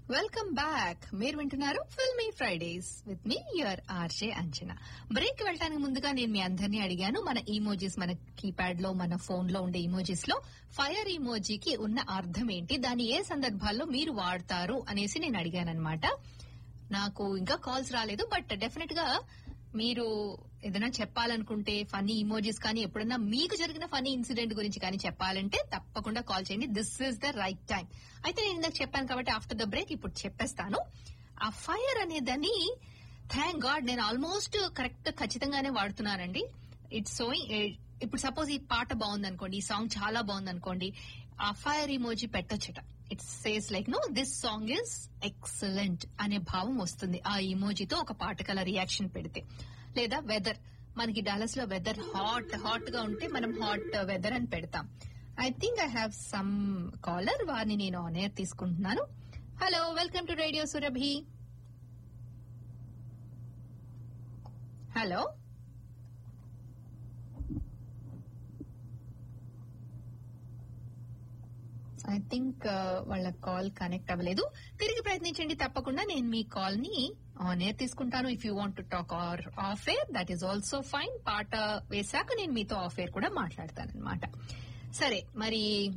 welcome back మీరు వింటున్నారు filmy Fridays with me your RJ Anchana break వెళ్ళడానికి ముందుగా నేను మీ అందరినీ అడిగాను మన ఈమోజీస్ మన కీప్యాడ్ లో మన ఫోన్ లో ఉండే ఈమోజీస్ లో ఫైర్ ఈమోజీకి ఉన్న అర్థం ఏంటి దాన్ని ఏ సందర్భాల్లో మీరు వాడతారు అనేసి నేను అడిగాను అనమాట నాకు ఇంకా కాల్స్ రాలేదు బట్ డెఫినెట్ గా మీరు ఏదైనా చెప్పాలనుకుంటే ఫన్నీ ఇమోజీస్ కానీ ఎప్పుడన్నా మీకు జరిగిన ఫన్నీ ఇన్సిడెంట్ గురించి కానీ చెప్పాలంటే తప్పకుండా కాల్ చేయండి this is the right time అయితే నేను ఇందాక చెప్పాను కాబట్టి ఆఫ్టర్ ద బ్రేక్ ఇప్పుడు చెప్పేస్తాను ఆ ఫైర్ అనేదాన్ని థ్యాంక్ గాడ్ నేను ఆల్మోస్ట్ కరెక్ట్ ఖచ్చితంగానే వాడుతున్నానండి ఇట్స్ సోయింగ్ ఇప్పుడు సపోజ్ ఈ పాట బాగుంది అనుకోండి ఈ సాంగ్ చాలా బాగుంది అనుకోండి ఆ ఫైర్ ఇమోజీ పెట్టొచ్చట it's says like no this song is excellent అనే భావం వస్తుంది ఆ ఇమోజీతో ఒక పాటకల రియాక్షన్ పెడితే లేదా వెదర్ మనకి డాలస్ లో వెదర్ హాట్ హాట్ గా ఉంటే మనం హాట్ వెదర్ అని పెడతాం I think I have some caller వారిని నేను ఆన్ ఎయిర్ తీసుకుంటున్నాను hello welcome to radio Surabhi hello I think వాళ్ళ కాల్ కనెక్ట్ అవ్వలేదు తిరిగి ప్రయత్నించండి తప్పకుండా నేను మీ కాల్ ని ఆన్ ఎయిర్ తీసుకుంటాను if you want to talk or off air that is also fine పాట వేశాక నేను మీతో ఆఫ్ ఎయిర్ కూడా మాట్లాడతాను అనమాట సరే మరి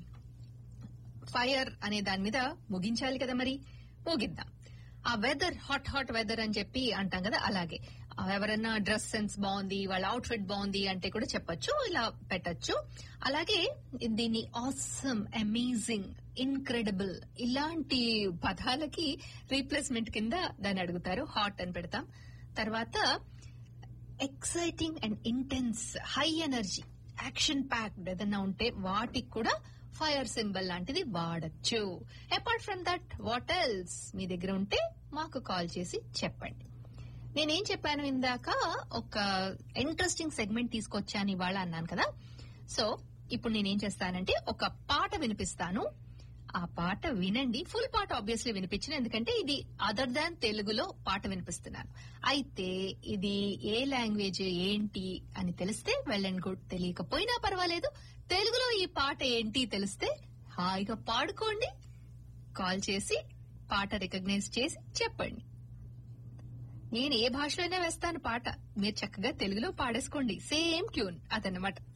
ఫైర్ అనే దాని మీద ముగించాలి కదా మరి ముగిద్దాం ఆ వెదర్ హాట్ హాట్ వెదర్ అని చెప్పి అంటాం కదా అలాగే ఎవరైనా డ్రెస్ సెన్స్ బాగుంది వాళ్ళ అవుట్ ఫిట్ బాగుంది అంటే కూడా చెప్పొచ్చు ఇలా పెట్టచ్చు అలాగే దీన్ని ఆసమ్ అమేజింగ్ ఇన్క్రెడిబుల్ ఇలాంటి పదాలకి రీప్లేస్మెంట్ కింద దాన్ని అడుగుతారు హాట్ అని పెడతాం తర్వాత exciting and intense high energy action packed ఏదన్నా ఉంటే వాటికి కూడా ఫైర్ సింబల్ లాంటిది వాడచ్చు apart from that what else మీ దగ్గర ఉంటే మాకు కాల్ చేసి చెప్పండి నేనేం చెప్పాను ఇందాక ఒక ఇంట్రెస్టింగ్ సెగ్మెంట్ తీసుకొచ్చాను ఇవాళ అన్నాను కదా సో ఇప్పుడు నేనేం చేస్తానంటే ఒక పాట వినిపిస్తాను ఆ పాట వినండి ఫుల్ పాట ఆబ్వియస్లీ వినిపించిన ఎందుకంటే ఇది అదర్ దాన్ తెలుగులో పాట వినిపిస్తున్నాను అయితే ఇది ఏ లాంగ్వేజ్ ఏంటి అని తెలిస్తే వెళ్ళండి గుడ్ తెలియకపోయినా పర్వాలేదు తెలుగులో ఈ పాట ఏంటి తెలిస్తే హాయిగా పాడుకోండి కాల్ చేసి పాట రికగ్నైజ్ చేసి చెప్పండి నేను ఏ భాషలోనే వేస్తాను పాట మీరు చక్కగా తెలుగులో పాడేసుకోండి సేమ్ ట్యూన్ అదన్నమాట